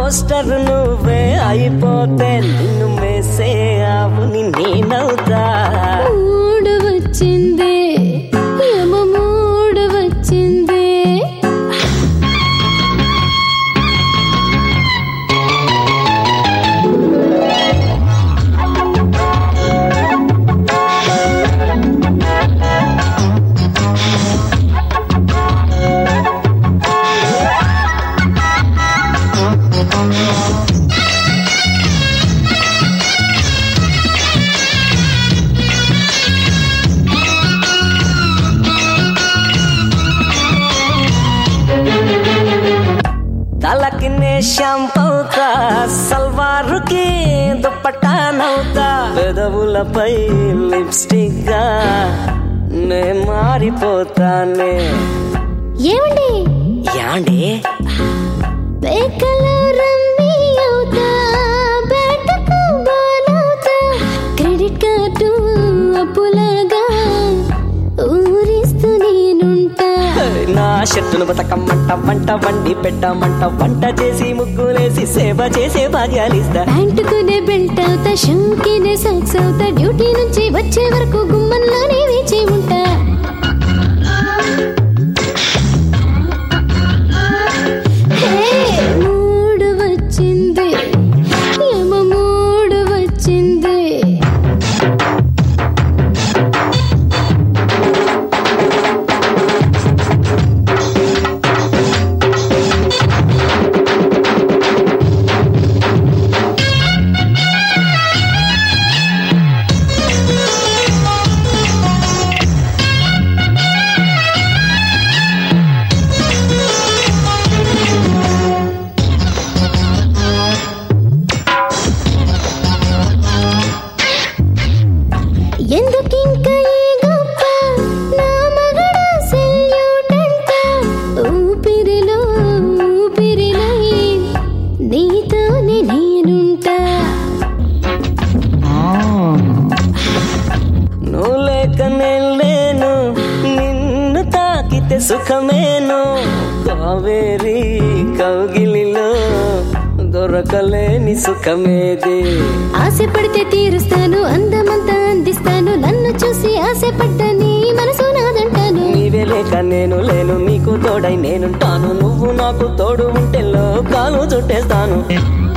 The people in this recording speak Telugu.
పోస్టర్ నువ్వే అయిపోతే నిన్ను మేసే ఆవుని నేనవుతా మూడు వచ్చింది యమ మూడు వచ్చింది తలకి నే షాంపవుతా సల్వారుకి దుప్పటా నవ్వుతా పెదవులపై లిప్స్టిక్ గా నే మారిపోతానే ఏమండి యాండి బేకలో రమ్మీ అవుతా బ్యాటకు బాల్ అవుతా క్రెడిట్ కార్డు అప్పులాగా ఊరిస్తూ నేనుంటా నా షర్టును బతకమ్మంట వంట వండి పెట్టమంట వంట చేసి ముగ్గులేసి సేవ చేసే భాగ్యాలిస్తా ప్యాంటుకునే బెల్ట్ అవుతా షూకినే సాక్స్ అవుతా డ్యూటీ నుంచి వచ్చే వరకు గుమ్మంలోనే వేచి ఉంటా హే, మూడు వచ్చింది యమ మూడు వచ్చింది ఎందుకింక ఈ గొప్ప నా మగడ సెల్యూట్ అంట ఊపిరిలో ఊపిరినై నీతోనే నేనుంటా నువ్వు లేక నేను లేను నిన్ను తాకితే సుఖమేను కావేరి కౌగిలిలో దొరకలేని సుఖమేది ఆశపడితే తీరుస్తాను అందమంతా అందిస్తాను నన్ను చూసి ఆశపడ్డ నీ మనసు నాదంటాను నీవే లేక నేను లేను నీకు తోడై నేనుంటాను నువ్వు నాకు తోడు ఉంటే లోకాలు చుట్టేస్తాను